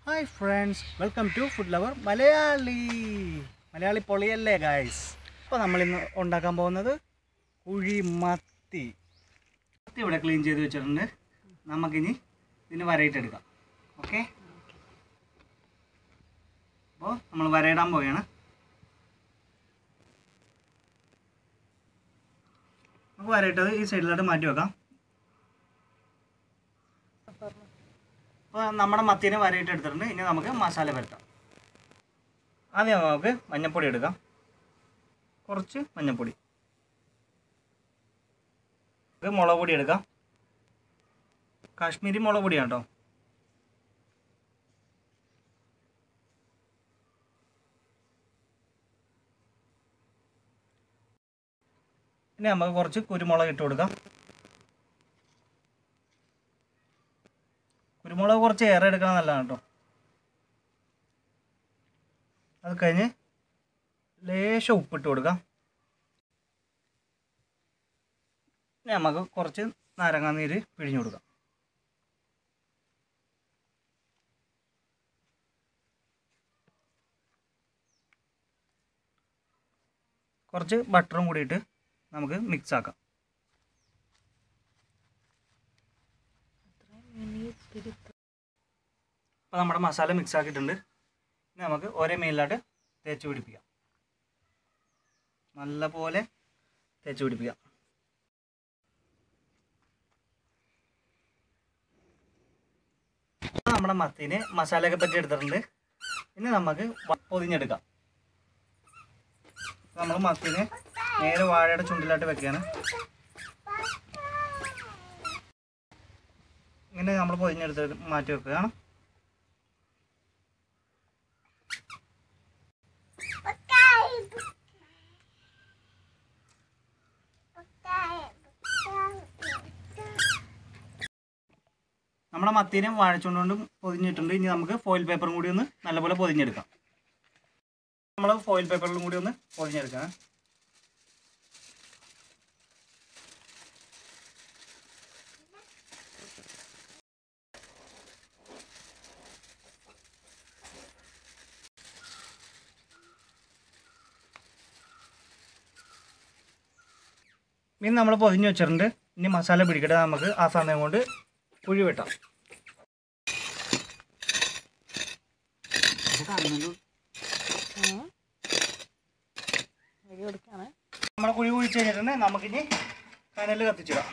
hi friends welcome to food lover Malayali Malayali പൊളിയല്ലേ guys അപ്പോൾ നമ്മളിന്ന് ഉണ്ടാക്കാൻ പോകുന്നത് കുഴിമത്തി മത്തി ഇവിടെ ക്ലീൻ ചെയ്ത് വെച്ചിട്ടുണ്ട് നമുക്കിനി ഇതിന് വരയിട്ടെടുക്കാം ഓക്കെ അപ്പോൾ നമ്മൾ വരയിടാൻ പോവുകയാണ് നമുക്ക് വരയിട്ടത് ഈ സൈഡിലോട്ട് മാറ്റി വെക്കാം അപ്പോൾ നമ്മുടെ മത്തീനെ വരയിട്ട് എടുത്തിട്ടുണ്ട് ഇനി നമുക്ക് മസാല പരത്താം ആദ്യം നമുക്ക് മഞ്ഞൾപ്പൊടി എടുക്കാം കുറച്ച് മഞ്ഞൾപ്പൊടി ഇത് മുളക് പൊടി എടുക്കാം കാശ്മീരി മുളക് പൊടിയാണ് കേട്ടോ ഇനി നമുക്ക് കുറച്ച് കുരുമുളക് ഇട്ട് കൊടുക്കാം കുരുമുളക് കുറച്ച് ഏറെ എടുക്കണം നല്ലതാണ് കേട്ടോ അത് കഴിഞ്ഞ് ലേശം ഉപ്പിട്ട് കൊടുക്കാം ഇനി നമുക്ക് കുറച്ച് നാരങ്ങാനീര് പിഴിഞ്ഞു കൊടുക്കാം കുറച്ച് ബട്ടറും കൂടിയിട്ട് നമുക്ക് മിക്സ് ആക്കാം അപ്പോൾ നമ്മുടെ മസാല മിക്സ് ആക്കിയിട്ടുണ്ട് ഇനി നമുക്ക് ഒരേ മെയിലായിട്ട് തേച്ച് പിടിപ്പിക്കാം നല്ല പോലെ തേച്ച് പിടിപ്പിക്കാം അപ്പോൾ നമ്മുടെ മത്തിന് മസാലയൊക്കെ പറ്റി എടുത്തിട്ടുണ്ട് ഇനി നമുക്ക് വ- പൊതിഞ്ഞെടുക്കാം നമ്മൾ മത്തിന് നേരെ വാഴയുടെ ചുണ്ടിലായിട്ട് വെക്കുകയാണ് ഇങ്ങനെ നമ്മൾ പൊതിഞ്ഞെടുത്ത് മാറ്റി വെക്കുകയാണ് നമ്മുടെ മത്തീനെ വാഴച്ചുകൊണ്ടും പൊതിഞ്ഞിട്ടുണ്ട് ഇനി നമുക്ക് ഫോയിൽ പേപ്പറും കൂടി ഒന്ന് നല്ലപോലെ പൊതിഞ്ഞെടുക്കാം നമ്മൾ ഫോയിൽ പേപ്പറിലും കൂടി ഒന്ന് പൊതിഞ്ഞെടുക്കാം മീൻ നമ്മൾ പൊതിഞ്ഞ് വെച്ചിട്ടുണ്ട് ഇനി മസാല പിടിക്കട്ടെ നമുക്ക് ആ സമയം കൊണ്ട് കുഴി വെട്ടാം നമ്മളെ കുഴി കുഴിച്ച് കഴിഞ്ഞിട്ടുണ്ടെങ്കിൽ നമുക്കിനി കനൽ കത്തിച്ചിടാം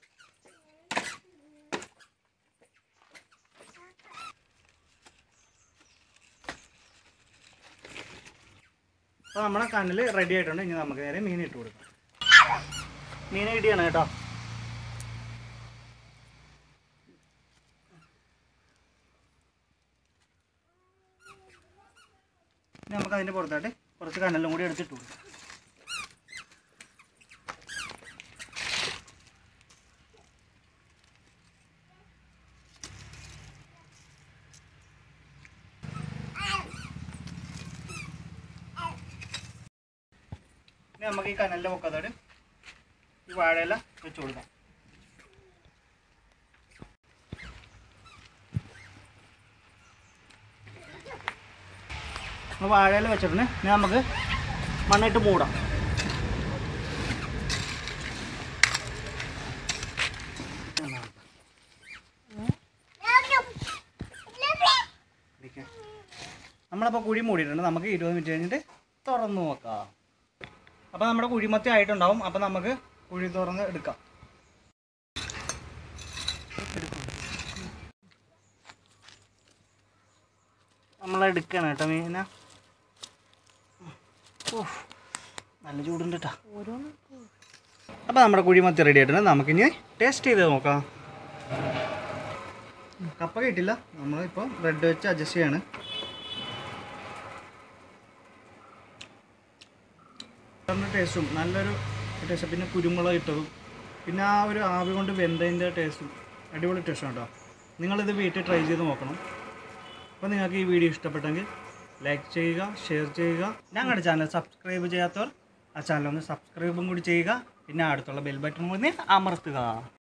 അപ്പോൾ നമ്മുടെ കനൽ റെഡി ആയിട്ടുണ്ട് ഇനി നമുക്ക് നേരെ മീൻ ഇട്ട് കൊടുക്കാം മീൻ ഇടിയാണ് കേട്ടോ ഇനി നമുക്ക് അതിൻ്റെ പുറത്തായിട്ട് കുറച്ച് കനലും കൂടി എടുത്തിട്ട് കൊടുക്കാം ഇനി നമുക്ക് ഈ കനലിൻ്റെ പൊക്കത്തോട് ഈ വാഴയില വെച്ച് കൊടുക്കാം അപ്പോൾ വാഴയില വെച്ചിട്ടുണ്ട് ഇനി നമുക്ക് മണ്ണിട്ട് മൂടാം നമ്മളപ്പോൾ കുഴി മൂടിയിട്ടുണ്ട് നമുക്ക് ഇരുപത് മിനിറ്റ് കഴിഞ്ഞിട്ട് തുറന്നു നോക്കാം അപ്പോൾ നമ്മുടെ കുഴിമത്തി ആയിട്ടുണ്ടാവും അപ്പോൾ നമുക്ക് കുഴി തുറന്ന് എടുക്കാം നമ്മൾ എടുക്കണം കേട്ടോ മീന ഓഹ് നല്ല ചൂടുണ്ട് കേട്ടോ അപ്പോൾ നമ്മുടെ കുഴിമത്തി റെഡി ആയിട്ടുണ്ട് നമുക്കിനി ടേസ്റ്റ് ചെയ്ത് നോക്കാം കപ്പ കിട്ടില്ല നമ്മളിപ്പോൾ ബ്രെഡ് വെച്ച് അഡ്ജസ്റ്റ് ചെയ്യാണ് നല്ല ടേസ്റ്റും നല്ലൊരു ടേസ്റ്റ് പിന്നെ കുരുമുളക് ഇട്ടതും പിന്നെ ആ ഒരു ആവി കൊണ്ട് വെന്തതിൻ്റെ ടേസ്റ്റും അടിപൊളി ടേസ്റ്റാണ് കേട്ടോ നിങ്ങളിത് വീട്ടിൽ ട്രൈ ചെയ്ത് നോക്കണം അപ്പോൾ നിങ്ങൾക്ക് ഈ വീഡിയോ ഇഷ്ടപ്പെട്ടെങ്കിൽ ലൈക്ക് ചെയ്യുക ഷെയർ ചെയ്യുക ഞങ്ങളുടെ ചാനൽ സബ്സ്ക്രൈബ് ചെയ്യാത്തവർ ആ ചാനൽ ഒന്ന് സബ്സ്ക്രൈബും കൂടി ചെയ്യുക പിന്നെ അടുത്തുള്ള ബെൽ ബട്ടൺ കൂടി അമർത്തുക